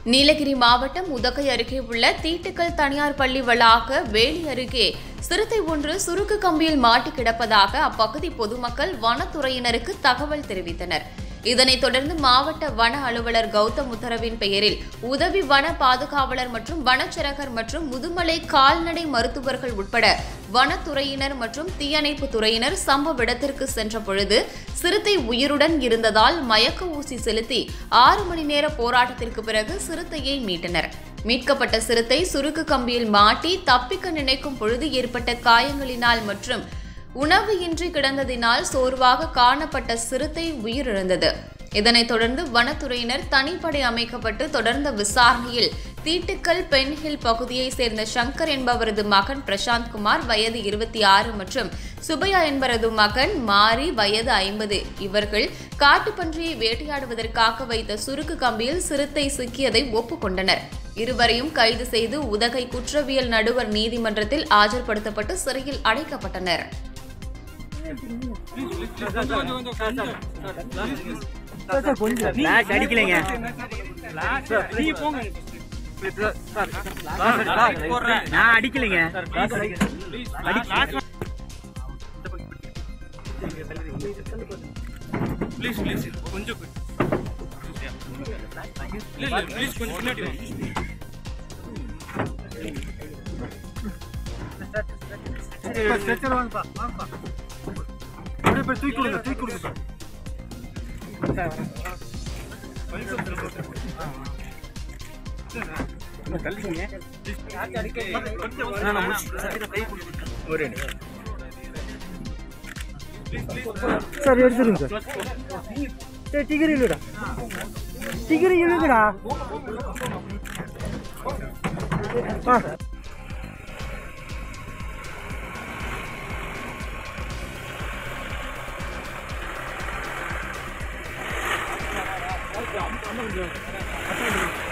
நீலகிரி மாவட்டம் உதகை அருகே உள்ள தீட்டுக்கல் தனியார் பள்ளி வளாக வேலி அருகே சிறுத்தை ஒன்று சுருக்கு கம்பியில் மாட்டி கிடப்பதாக அப்பகுதி பொதுமக்கள் வனத்துறையினருக்கு தகவல் தெரிவித்தனர் இதனைத் தொடர்ந்து மாவட்ட வன அலுவலர் கௌதம் உத்தரவின் பெயரில் உதவி வன பாதுகாவலர் மற்றும் வனச்சரகர் மற்றும் முதுமலை கால்நடை மருத்துவர்கள் உட்பட வனத்துறையினர் மற்றும் தீயணைப்பு துறையினர் சம்பவ இடத்திற்கு சென்ற பொழுது சிறுத்தை உயிருடன் இருந்ததால் மயக்க ஊசி செலுத்தி ஆறு மணி நேர போராட்டத்திற்கு பிறகு சிறுத்தையை மீட்டனர் மீட்கப்பட்ட சிறுத்தை சுருக்கு கம்பியில் மாட்டி தப்பிக்க நினைக்கும் பொழுது ஏற்பட்ட காயங்களினால் மற்றும் உணவு இன்றி கிடந்ததினால் சோர்வாக காணப்பட்ட சிறுத்தை உயிரிழந்தது இதனைத் தொடர்ந்து வனத்துறையினர் தனிப்படை அமைக்கப்பட்டு தொடர்ந்த விசாரணையில் தீட்டுக்கல் பென்ஹில் பகுதியைச் சேர்ந்த சங்கர் என்பவரது மகன் பிரசாந்த் குமார் வயது இருபத்தி ஆறு மற்றும் சுபையா என்பவரது மகன் மாரி வயது ஐம்பது இவர்கள் காட்டுப்பன்றியை வேட்டையாடுவதற்காக வைத்த சுருக்கு கம்பியில் சிறுத்தை சிக்கியதை ஒப்புக்கொண்டனர் இருவரையும் கைது செய்து உதகை குற்றவியல் நடுவர் நீதிமன்றத்தில் ஆஜர்படுத்தப்பட்டு சிறையில் அடைக்கப்பட்டனர் ஃபிளாஷ் அடிக்கலைங்க நான் அடிக்கலைங்க ப்ளீஸ் ப்ளீஸ் கொஞ்சம் இல்ல இல்ல ப்ளீஸ் கொஞ்சம் முன்னாடி வாங்க. சார் எடுத்துருங்க சார் சரி டிகிரி இல்லைடா டிகிரி இல்லைங்கடா ஆ ஆ